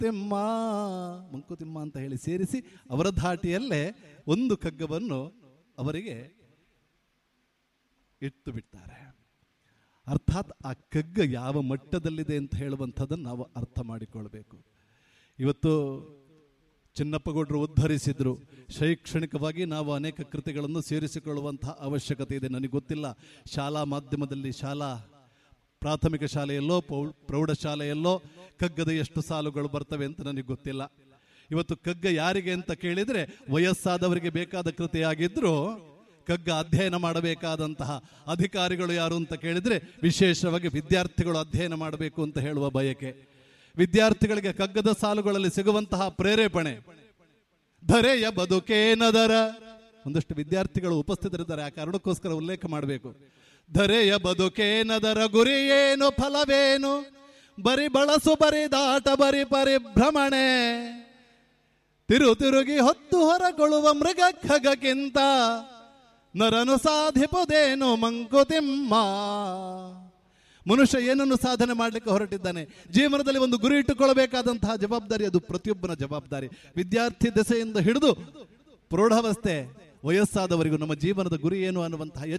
ಮಂಕುತಿಮ್ಮ ಮಂಕುತಿಮ್ಮ ಅಂತ ಹೇಳಿ ಸೇರಿಸಿ ಅವರ ಧಾಟಿಯಲ್ಲೇ ಒಂದು ಕಗ್ಗವನ್ನು ಅವರಿಗೆ ಇಟ್ಟು ಬಿಡ್ತಾರೆ ಅರ್ಥಾತ್ ಆ ಕಗ್ಗ ಯಾವ ಮಟ್ಟದಲ್ಲಿದೆ ಅಂತ ಹೇಳುವಂಥದ್ದನ್ನು ನಾವು ಅರ್ಥ ಮಾಡಿಕೊಳ್ಬೇಕು ಇವತ್ತು ಚಿನ್ನಪ್ಪಗೌಡರು ಉದ್ಧರಿಸಿದ್ರು ಶೈಕ್ಷಣಿಕವಾಗಿ ನಾವು ಅನೇಕ ಕೃತಿಗಳನ್ನು ಸೇರಿಸಿಕೊಳ್ಳುವಂತಹ ಅವಶ್ಯಕತೆ ಇದೆ ನನಗೆ ಗೊತ್ತಿಲ್ಲ ಶಾಲಾ ಮಾಧ್ಯಮದಲ್ಲಿ ಶಾಲಾ ಪ್ರಾಥಮಿಕ ಶಾಲೆಯಲ್ಲೋ ಪೌ- ಪ್ರೌಢಶಾಲೆಯಲ್ಲೋ ಕಗ್ಗದ ಎಷ್ಟು ಸಾಲುಗಳು ಬರ್ತವೆ ಅಂತ ನನಗೆ ಗೊತ್ತಿಲ್ಲ ಇವತ್ತು ಕಗ್ಗ ಯಾರಿಗೆ ಅಂತ ಕೇಳಿದ್ರೆ ವಯಸ್ಸಾದವರಿಗೆ ಬೇಕಾದ ಕೃತಿಯಾಗಿದ್ರೂ ಕಗ್ಗ ಅಧ್ಯಯನ ಮಾಡಬೇಕಾದಂತಹ ಅಧಿಕಾರಿಗಳು ಯಾರು ಅಂತ ಕೇಳಿದ್ರೆ ವಿಶೇಷವಾಗಿ ವಿದ್ಯಾರ್ಥಿಗಳು ಅಧ್ಯಯನ ಮಾಡಬೇಕು ಅಂತ ಹೇಳುವ ಬಯಕೆ ವಿದ್ಯಾರ್ಥಿಗಳಿಗೆ ಕಗ್ಗದ ಸಾಲುಗಳಲ್ಲಿ ಸಿಗುವಂತಹ ಪ್ರೇರೇಪಣೆ ಧರೆಯ ಬದುಕೇನದರ ಒಂದಷ್ಟು ವಿದ್ಯಾರ್ಥಿಗಳು ಉಪಸ್ಥಿತರಿದ್ದಾರೆ ಆ ಕಾರಣಕ್ಕೋಸ್ಕರ ಉಲ್ಲೇಖ ಮಾಡಬೇಕು ಧರೆಯ ಬದುಕೇನದರ ಗುರಿ ಏನು ಫಲವೇನು ಬರಿ ಬಳಸು ಬರಿ ದಾಟ ಬರಿ ಪರಿಭ್ರಮಣೆ ತಿರು ತಿರುಗಿ ಹೊತ್ತು ಹೊರಗೊಳ್ಳುವ ಮೃಗ ಖಗಕ್ಕಿಂತ ನರನು ಸಾಧಿಪುದೇನು ಮಂಕುತಿಮ್ಮ ಮನುಷ್ಯ ಏನನ್ನು ಸಾಧನೆ ಮಾಡಲಿಕ್ಕೆ ಹೊರಟಿದ್ದಾನೆ ಜೀವನದಲ್ಲಿ ಒಂದು ಗುರಿ ಇಟ್ಟುಕೊಳ್ಳಬೇಕಾದಂತಹ ಜವಾಬ್ದಾರಿ ಅದು ಪ್ರತಿಯೊಬ್ಬನ ಜವಾಬ್ದಾರಿ ವಿದ್ಯಾರ್ಥಿ ದೆಸೆಯಿಂದ ಹಿಡಿದು ಪ್ರೌಢಾವಸ್ಥೆ ವಯಸ್ಸಾದವರಿಗೂ ನಮ್ಮ ಜೀವನದ ಗುರಿ ಏನು ಅನ್ನುವಂತಹ